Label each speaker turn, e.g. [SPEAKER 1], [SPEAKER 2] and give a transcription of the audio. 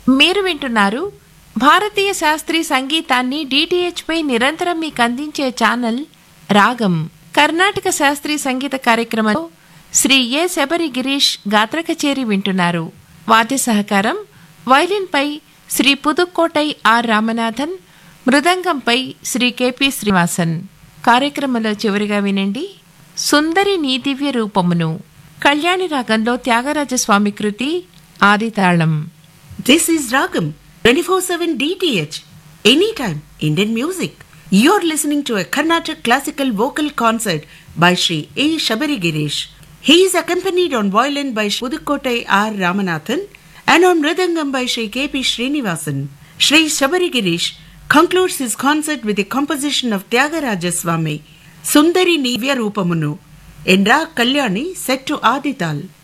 [SPEAKER 1] మీరు వింటున్నారు భారతీయ శాస్త్రీయ సంగీతాన్ని డిటిహెచ్ పై నిరంతరం మీకు అందించే ఛానల్ రాగం కర్ణాటక శాస్త్రీయ సంగీత కార్యక్రమంలో శ్రీ ఏ శబరి గిరీష్ గాత్ర కచేరి వింటున్నారు వాద్య సహకారం వైలిన్ పై శ్రీ పుదుక్కోటై ఆర్ రామనాథన్ మృదంగంపై శ్రీ కెపి శ్రీనివాసన్ కార్యక్రమంలో చివరిగా వినండి సుందరి నీ దివ్య రూపమును కళ్యాణి రాగంలో త్యాగరాజస్వామి కృతి ఆదితాళం
[SPEAKER 2] This is Ragam 24/7 DTH Anytime Indian Music. You're listening to a Carnatic classical vocal concert by Sri A. Shabari Girish. He is accompanied on violin by Pudukottai R. Ramanathan and on mridangam by Sri K.P. Srinivasan. Sri Shabari Girish concludes his concert with a composition of Tyagaraja Swami, Sundari Nivya Rupamunu, in Ra Kalyani set to Adital.